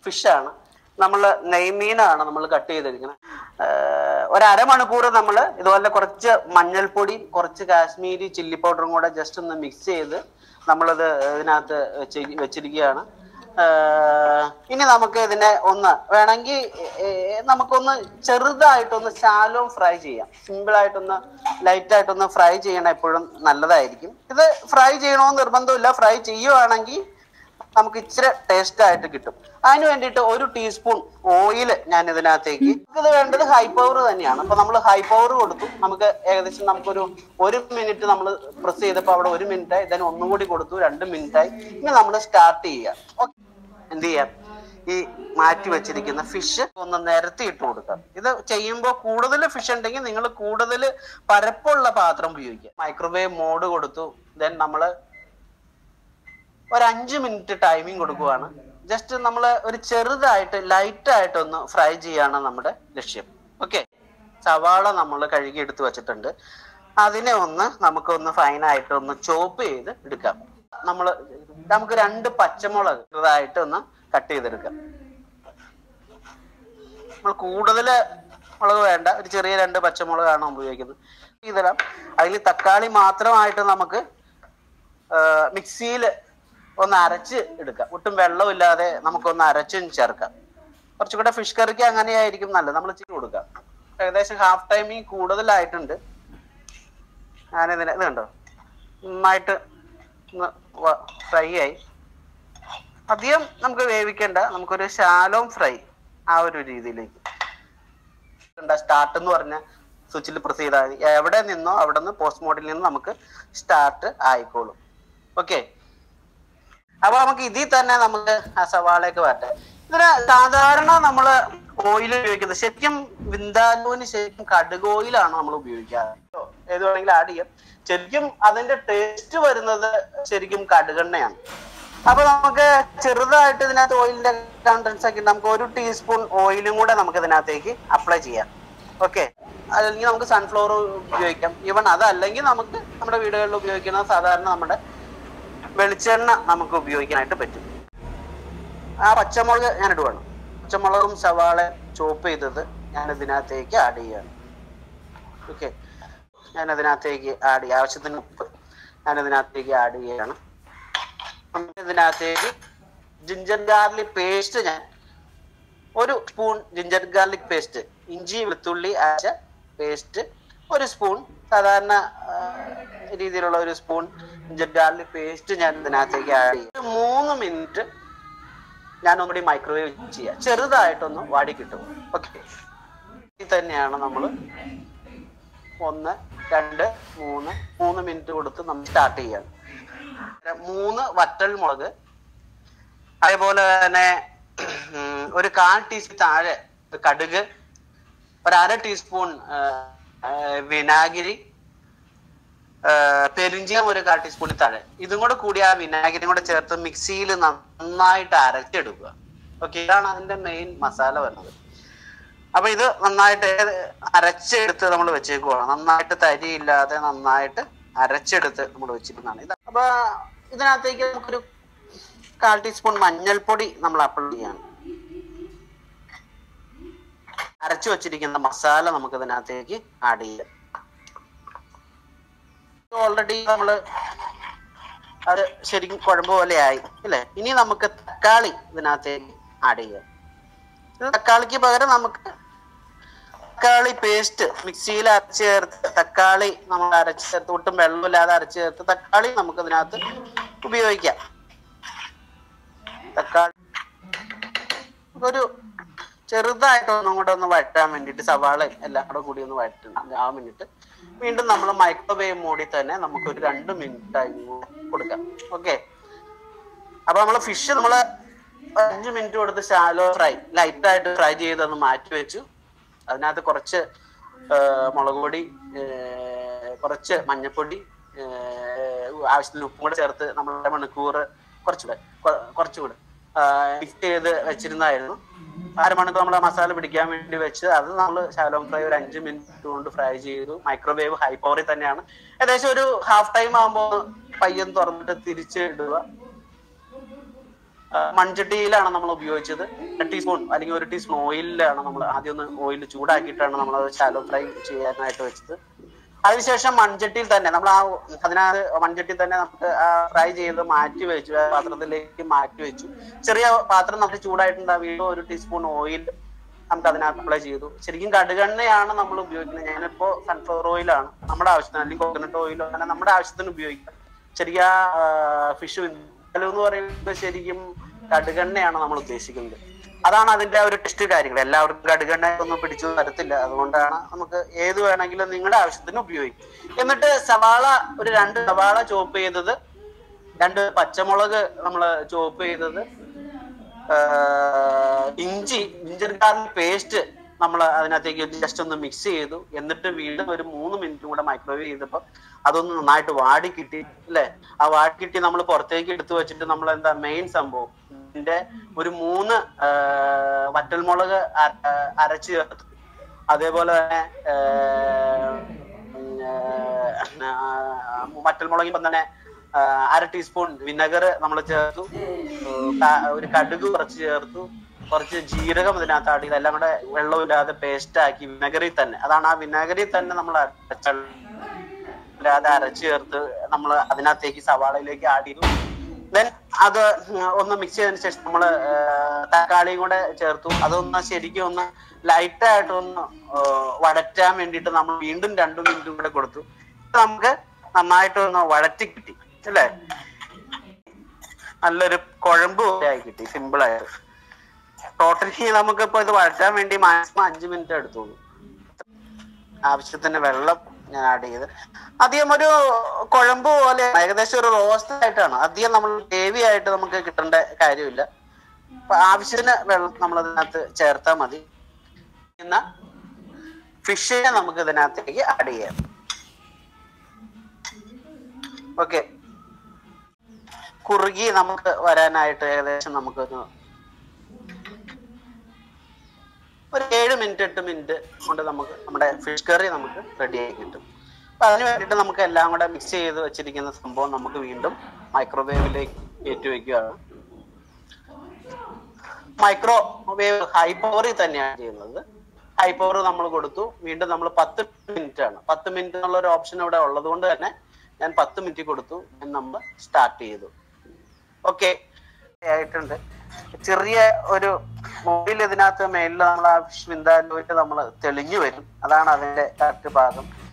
ഫിഷാണ് നമ്മൾ നെയ്മീനാണ് നമ്മൾ കട്ട് ചെയ്തിരിക്കുന്നത് ഒരു അരമണിക്കൂർ നമ്മൾ ഇതുപോലെ കുറച്ച് മഞ്ഞൾപ്പൊടിയും കുറച്ച് കാശ്മീരി ചില്ലി പൗഡറും കൂടെ ജസ്റ്റ് ഒന്ന് മിക്സ് ചെയ്ത് നമ്മളത് ഇതിനകത്ത് വെച്ച് വെച്ചിരിക്കുകയാണ് ആഹ് ഇനി നമുക്ക് ഇതിനെ ഒന്ന് വേണമെങ്കിൽ ഏർ നമുക്കൊന്ന് ചെറുതായിട്ടൊന്ന് ശാലോ ഫ്രൈ ചെയ്യാം സിമ്പിൾ ആയിട്ടൊന്ന് ലൈറ്റ് ആയിട്ടൊന്ന് ഫ്രൈ ചെയ്യണം എപ്പോഴും നല്ലതായിരിക്കും ഇത് ഫ്രൈ ചെയ്യണമെന്ന് നിർബന്ധമില്ല ഫ്രൈ ചെയ്യുവാണെങ്കിൽ നമുക്ക് ഇച്ചിരി ടേസ്റ്റ് ആയിട്ട് കിട്ടും അതിന് വേണ്ടിയിട്ട് ഒരു ടീസ്പൂൺ ഓയിൽ ഞാൻ ഇതിനകത്തേക്ക് ഇത് വേണ്ടത് ഹൈ പവർ തന്നെയാണ് അപ്പൊ നമ്മൾ ഹൈ പവർ കൊടുത്തു നമുക്ക് ഏകദേശം നമുക്കൊരു ഒരു മിനിറ്റ് നമ്മൾ പ്രസ് ചെയ്തപ്പോൾ അവിടെ ഒരു മിനിറ്റ് ആയി ഇതിന് ഒന്നും കൂടി കൊടുത്തു രണ്ട് മിനിറ്റ് ആയി ഇനി നമ്മൾ സ്റ്റാർട്ട് ചെയ്യാം ഓക്കെ എന്ത് ചെയ്യാം ഈ മാറ്റി വെച്ചിരിക്കുന്ന ഫിഷ് ഒന്ന് നിരത്തി ഇട്ട് കൊടുക്കാം ഇത് ചെയ്യുമ്പോൾ കൂടുതൽ ഫിഷ് ഉണ്ടെങ്കിൽ നിങ്ങൾ കൂടുതൽ പരപ്പുള്ള പാത്രം ഉപയോഗിക്കുക മൈക്രോവേവ് മോഡ് കൊടുത്തു ദെൻ നമ്മൾ ഒരു അഞ്ച് മിനിറ്റ് ടൈമിംഗ് കൊടുക്കുവാണ് ജസ്റ്റ് നമ്മൾ ഒരു ചെറുതായിട്ട് ലൈറ്റ് ആയിട്ട് ഒന്ന് ഫ്രൈ ചെയ്യാണ് നമ്മുടെ ലക്ഷ്യം ഓക്കെ സവാള നമ്മൾ കഴുകി എടുത്ത് വെച്ചിട്ടുണ്ട് അതിനെ ഒന്ന് നമുക്കൊന്ന് ഫൈനായിട്ട് ഒന്ന് ചോപ്പ് ചെയ്ത് എടുക്കാം നമ്മൾ നമുക്ക് രണ്ട് പച്ചമുളക് ചെറുതായിട്ട് ഒന്ന് കട്ട് ചെയ്തെടുക്കാം നമ്മൾ കൂടുതൽ മുളക് വേണ്ട ഒരു ചെറിയ രണ്ട് പച്ചമുളകാണ് ഉപയോഗിക്കുന്നത് ഇതിടാം അതിൽ തക്കാളി മാത്രമായിട്ട് നമുക്ക് മിക്സിയിൽ ഒന്ന് അരച്ച് എടുക്കാം ഒട്ടും വെള്ളമില്ലാതെ നമുക്കൊന്ന് അരച്ചും ചേർക്കാം കുറച്ചുകൂടെ ഫിഷ് കറിക്ക് അങ്ങനെയായിരിക്കും നല്ലത് നമ്മൾ ചെയ്ത് കൊടുക്കാം ഏകദേശം ഹാഫ് ടൈമിങ് കൂടുതലായിട്ടുണ്ട് ഞാനിതിനെ ഇത് കണ്ടോ നന്നായിട്ട് ഫ്രൈ ആയി അധികം നമുക്ക് വേവിക്കണ്ട നമുക്കൊരു ശാലോം ഫ്രൈ ആ ഒരു രീതിയിലേക്ക് സ്റ്റാർട്ട് എന്ന് പറഞ്ഞ സ്വിച്ചിൽ പ്രസ് ചെയ്താൽ മതി എവിടെ നിന്നോ അവിടെ നിന്ന് പോസ്റ്റ് മോഡിൽ നിന്ന് നമുക്ക് സ്റ്റാർട്ട് ആയിക്കോളും ഓക്കെ അപ്പൊ നമുക്ക് ഇതിൽ തന്നെ നമുക്ക് ആ സവാളയൊക്കെ വരട്ടെ ഇതിന് സാധാരണ നമ്മൾ ഓയിൽ ഉപയോഗിക്കുന്നത് ശരിക്കും വിന്താലുവിന് ശരിക്കും കടുക് ഓയിലാണ് നമ്മൾ ഉപയോഗിക്കാറ് കേട്ടോ. ഏത് വേണമെങ്കിലും ആഡ് ചെയ്യാം ശരിക്കും അതിന്റെ ടേസ്റ്റ് വരുന്നത് ശരിക്കും കടുകെണ്ണയാണ് അപ്പൊ നമുക്ക് ചെറുതായിട്ട് ഇതിനകത്ത് ഓയിലിന്റെ കണ്ടൻസ് ഒക്കെ ഉണ്ട്. നമുക്ക് ഒരു ടീസ്പൂൺ ഓയിലും കൂടെ നമുക്ക് ഇതിനകത്തേക്ക് അപ്ലൈ ചെയ്യാം ഓക്കെ അല്ലെങ്കിൽ നമുക്ക് സൺഫ്ലവർ ഉപയോഗിക്കാം ഈവൺ അതല്ലെങ്കിൽ നമുക്ക് നമ്മുടെ വീടുകളിൽ ഉപയോഗിക്കുന്ന സാധാരണ നമ്മുടെ വെളിച്ചെണ്ണ നമുക്ക് ഉപയോഗിക്കാനായിട്ട് പറ്റും ആ പച്ചമുളക് ഞാൻ ഇടുവാണ് പച്ചമുളകും സവാള ചോപ്പ് ചെയ്തത് ഞാൻ ഇതിനകത്തേക്ക് ആഡ് ചെയ്യാണ് ഓക്കെ ഞാൻ അതിനകത്തേക്ക് ആഡ് ചെയ്യുക ആവശ്യത്തിന് ഉപ്പ് ഞാൻ ഇതിനകത്തേക്ക് ആഡ് ചെയ്യാണ് നമുക്ക് ഇതിനകത്തേക്ക് ജിഞ്ചർ ഗാർലിക് പേസ്റ്റ് ഞാൻ ഒരു സ്പൂൺ ജിഞ്ചർ ഗാർലിക് പേസ്റ്റ് ഇഞ്ചി വെളുത്തുള്ളി അരച്ച പേസ്റ്റ് ഒരു സ്പൂൺ സാധാരണ ആ, രീതിയിലുള്ള ഒരു സ്പൂൺ ജിഞ്ചർ ഗാർലിക് പേസ്റ്റ് ഞാൻ ഇതിനകത്തേക്ക് ആഡ് ചെയ്യും ഒരു മൂന്ന് മിനിറ്റ് ഞാൻ ഒന്നുകൂടി മൈക്രോവേവ് ചെയ്യാം ചെറുതായിട്ടൊന്ന് വാടി കിട്ടും ഓക്കെ ഇത് തന്നെയാണ് നമ്മൾ ഒന്ന് രണ്ട് മൂന്ന് മൂന്ന് മിനിറ്റ് കൊടുത്ത് നമ്മൾ സ്റ്റാർട്ട് ചെയ്യാണ് മൂന്ന് വറ്റൽ മുളക് അതേപോലെ തന്നെ ഉം, ഒരു കാൽ ടീസ്പൂൺ താഴെ കടുക് ഒരു അര ടീസ്പൂൺ ആ, ആ, വിനാഗിരി ആ, പെരിഞ്ചീരം ഒരു കാൽ ടീസ്പൂൺ താഴെ ഇതും കൂടെ കൂടി ആ വിനാഗിരിയും കൂടെ ചേർത്ത് മിക്സിയിൽ നന്നായിട്ട് അരച്ചെടുക്കുക ഓക്കെ ഇതാണ് അതിന്റെ മെയിൻ മസാല വരുന്നത് അപ്പൊ ഇത് നന്നായിട്ട് അരച്ചെടുത്ത് നമ്മൾ വെച്ചേക്കുവാണ് നന്നായിട്ട് തരിയില്ലാതെ നന്നായിട്ട് അരച്ചെടുത്ത് നമ്മൾ വെച്ചിരുന്നതാണ് ഇത് അപ്പൊ ഇതിനകത്തേക്ക് നമുക്കൊരു കാൽ ടീസ്പൂൺ മഞ്ഞൾപ്പൊടി നമ്മൾ അപ്ലൈ ചെയ്യാണ് അരച്ചു വെച്ചിരിക്കുന്ന മസാല നമുക്ക് ഇതിനകത്തേക്ക് ആഡ് ചെയ്യാം ഓൾറെഡി നമ്മള് അത് ശരിക്കും കുഴമ്പ് പോലെ ആയി അല്ലേ ഇനി നമുക്ക് തക്കാളി ഇതിനകത്തേക്ക് ആഡ് ചെയ്യാം ഇത് തക്കാളിക്ക് പകരം നമുക്ക് തക്കാളി പേസ്റ്റ് മിക്സിയിൽ അരച്ച് ചേർത്ത് തക്കാളി നമ്മൾ അരച്ച് ചേർത്ത് ഒട്ടും വെള്ളമില്ലാതെ അരച്ച് ചേർത്ത് തക്കാളി നമുക്ക് ഇതിനകത്ത് ഉപയോഗിക്കാം തക്കാളി ഒരു ചെറുതായിട്ട് ഒന്നും കൂടെ ഒന്ന് വഴറ്റാൻ വേണ്ടിയിട്ട് സവാളയും എല്ലാം കൂടെ കൂടി ഒന്ന് വഴറ്റുന്നുണ്ട് ആ മിനിറ്റ് വീണ്ടും നമ്മൾ മൈക്രോവേവ് മോഡിൽ തന്നെ നമുക്ക് ഒരു രണ്ട് മിനിറ്റ് ടൈം കൊടുക്കാം ഓക്കെ അപ്പൊ നമ്മള് ഫിഷ് നമ്മള് അഞ്ച് മിനിറ്റ് കൊടുത്ത് ശാലോ ഫ്രൈ ലൈറ്റ് ആയിട്ട് ഫ്രൈ ചെയ്തൊന്ന് മാറ്റി വെച്ചു അതിനകത്ത് കുറച്ച് ആ, മുളക് പൊടി ഏ, കുറച്ച് മഞ്ഞപ്പൊടി ഏ, ആവശ്യത്തിന് ഉപ്പും കൂടെ ചേർത്ത് നമ്മൾ അര മണിക്കൂർ കുറച്ചുകൂടെ കൊ- കുറച്ചുകൂടെ മിക്സ് ചെയ്ത് വെച്ചിരുന്നായിരുന്നു അരമണിക്കൂർ നമ്മൾ മസാല പിടിക്കാൻ വേണ്ടി വെച്ച് അത് നമ്മൾ ശാലോ ഫ്രൈ ഒരു അഞ്ച് മിനിറ്റ് കൊണ്ട് ഫ്രൈ ചെയ്തു മൈക്രോവേവ് ഹൈ പവറിൽ തന്നെയാണ് ഏകദേശം ഒരു ഹാഫ് ടൈം ആകുമ്പോൾ പയ്യൻ തുറന്നിട്ട് തിരിച്ച് ഇടുക ആ, മൺചട്ടിയിലാണ് നമ്മൾ ഉപയോഗിച്ചത് രണ്ട് ടീസ്പൂൺ അല്ലെങ്കിൽ ഒരു ടീസ്പൂൺ ഓയിലിലാണ് നമ്മൾ ആദ്യം ഒന്ന് ഓയിൽ ചൂടാക്കിയിട്ടാണ് നമ്മൾ അത് ശാലോ ഫ്രൈ ചെയ്യാനായിട്ട് വെച്ചത് അതിനുശേഷം മൺചട്ടിയിൽ തന്നെ നമ്മൾ ആ അതിനകത്ത് മൺചട്ടിയിൽ തന്നെ നമുക്ക് ആ ഫ്രൈ ചെയ്ത് മാറ്റി വെച്ചു ആ പാത്രത്തിലേക്ക് മാറ്റി വെച്ചു ചെറിയ പാത്രം നമുക്ക് ചൂടായിട്ടുണ്ട് വീണ്ടും ഒരു ടീസ്പൂൺ ഓയിൽ നമുക്ക് അതിനകത്ത് അപ്ലൈ ചെയ്തു ശരിക്കും കടുകെണ്ണയാണ് നമ്മൾ ഉപയോഗിക്കുന്നത് ഞാനിപ്പോ സൺഫ്ലവർ ഓയിലാണ് നമ്മുടെ ആവശ്യത്തിന് അല്ലെങ്കിൽ കോക്കനട്ട് ഓയിലോ അങ്ങനെ നമ്മുടെ ആവശ്യത്തിന് ഉപയോഗിക്കാം ചെറിയ ഫിഷ് എന്ന് പറയുന്നത് ശരിക്കും കടുകെണ്ണയാണ് നമ്മൾ ഉദ്ദേശിക്കുന്നത് അതാണ് അതിന്റെ ഒരു ടെസ്റ്റ് കാര്യങ്ങൾ എല്ലാവർക്കും കടുകെണ്ണ ഒന്നും പിടിച്ചു തരത്തില്ല അതുകൊണ്ടാണ് നമുക്ക് ഏത് വേണമെങ്കിലും നിങ്ങളുടെ ആവശ്യത്തിന് ഉപയോഗിക്കും എന്നിട്ട് സവാള ഒരു രണ്ട് സവാള ചോപ്പ് ചെയ്തത് രണ്ട് പച്ചമുളക് നമ്മൾ ചോപ്പ് ചെയ്തത് ആഹ് ഇഞ്ചി ജിഞ്ചർ ഗാർലിക് പേസ്റ്റ് നമ്മൾ അതിനകത്തേക്ക് ജസ്റ്റ് ഒന്ന് മിക്സ് ചെയ്തു എന്നിട്ട് വീണ്ടും ഒരു മൂന്ന് മിനിറ്റ് കൂടെ മൈക്രോവേവ് ചെയ്തപ്പോൾ അതൊന്ന് നന്നായിട്ട് വാടി കിട്ടി അല്ലേ ആ വാടി കിട്ടി നമ്മൾ പുറത്തേക്ക് എടുത്തു വെച്ചിട്ട് നമ്മൾ എന്താ മെയിൻ സംഭവം ഇതിന്റെ ഒരു മൂന്ന് ആഹ് വറ്റൽമുളക് അര- ആഹ് അരച്ച് ചേർത്തു അതേപോലെ തന്നെ ആഹ് ഉം, ആഹ് വറ്റൽമുളകിപ്പം തന്നെ ആഹ് അര ടീസ്പൂൺ വിനെഗർ നമ്മൾ ചേർത്തു ഉം, ക- ഒരു കടുക് കുറച്ച് ചേർത്തു കുറച്ച് ജീരകം ഇതിനകത്ത് ആഡ് ചെയ്ത് എല്ലാം കൂടെ വെള്ളമില്ലാതെ പേസ്റ്റ് ആക്കി വിനെഗറിൽ തന്നെ അതാണ് ആ വിനെഗറിൽ തന്നെ നമ്മൾ അല്ലാതെ അരച്ച് ചേർത്ത് നമ്മൾ അതിനകത്തേക്ക് സവാളയിലേക്ക് ആഡ് ചെയ്തു ദെൻ അത് ഒന്ന് മിക്സ് ചെയ്തതിന് ശേഷം നമ്മൾ തക്കാളിയും കൂടെ ചേർത്തു അതൊന്ന് ശരിക്കും ഒന്ന് ലൈറ്റ് ആയിട്ട് ഒന്ന് ആ, വഴറ്റാൻ വേണ്ടിയിട്ട് നമ്മൾ വീണ്ടും രണ്ടു മിനിറ്റും കൂടെ കൊടുത്തു ഇത് നമുക്ക് നന്നായിട്ട് ഒന്ന് വഴറ്റി കിട്ടി അല്ലേ നല്ലൊരു കുഴമ്പ് പോലെ ആയി കിട്ടി സിമ്പിൾ ആയിട്ട് ടോട്ടലി നമുക്കിപ്പോ ഇത് വഴറ്റാൻ വേണ്ടി മാക്സിമം അഞ്ച് മിനിറ്റ് എടുത്തോളൂ ആവശ്യത്തിന് വെള്ളം ഞാൻ ആഡ് ചെയ്ത് അധികം ഒരു കുഴമ്പ് പോലെ ഏകദേശം ഒരു റോസ്റ്റ് ആയിട്ടാണ് അധികം നമ്മൾ ഗ്രേവി ആയിട്ട് നമുക്ക് കിട്ടേണ്ട കാര്യമില്ല അപ്പൊ ആവശ്യത്തിന് വെള്ളം നമ്മൾ അതിനകത്ത് ചേർത്താൽ മതി എന്ന ഫിഷിനെ നമുക്ക് ഇതിനകത്തേക്ക് ആഡ് ചെയ്യാം ഓക്കെ കുറുകി നമുക്ക് വരാനായിട്ട് ഏകദേശം നമുക്കൊരു ഒരു ഏഴ് മിനിറ്റ് എട്ട് മിനിറ്റ് കൊണ്ട് നമുക്ക് നമ്മുടെ ഫിഷ് കറി നമുക്ക് റെഡി ആയി കിട്ടും അപ്പൊ അതിന് വേണ്ടിയിട്ട് നമുക്ക് എല്ലാം കൂടെ മിക്സ് ചെയ്ത് വെച്ചിരിക്കുന്ന സംഭവം നമുക്ക് വീണ്ടും മൈക്രോവേവിലേക്ക് കയറ്റി വെക്കുകയാണ് മൈക്രോ വേവ് ഹൈ പവറിൽ തന്നെയാണ് ചെയ്യുന്നത് ഹൈ പവർ നമ്മൾ കൊടുത്തു വീണ്ടും നമ്മൾ പത്ത് മിനിറ്റ് ആണ് പത്ത് മിനിറ്റ് എന്നുള്ള ഒരു ഓപ്ഷൻ ഇവിടെ ഉള്ളത് കൊണ്ട് തന്നെ ഞാൻ പത്ത് മിനിറ്റ് കൊടുത്തു നമ്മൾ സ്റ്റാർട്ട് ചെയ്തു ഓക്കെ ആയിട്ടുണ്ട് ചെറിയ ഒരു മൊബൈൽ ഇതിനകത്ത് മേലിൽ നമ്മൾ ആ വിന്താലോയിട്ട് നമ്മൾ തെളിഞ്ഞു വരും അതാണ് അതിന്റെ കറക്റ്റ് ഭാഗം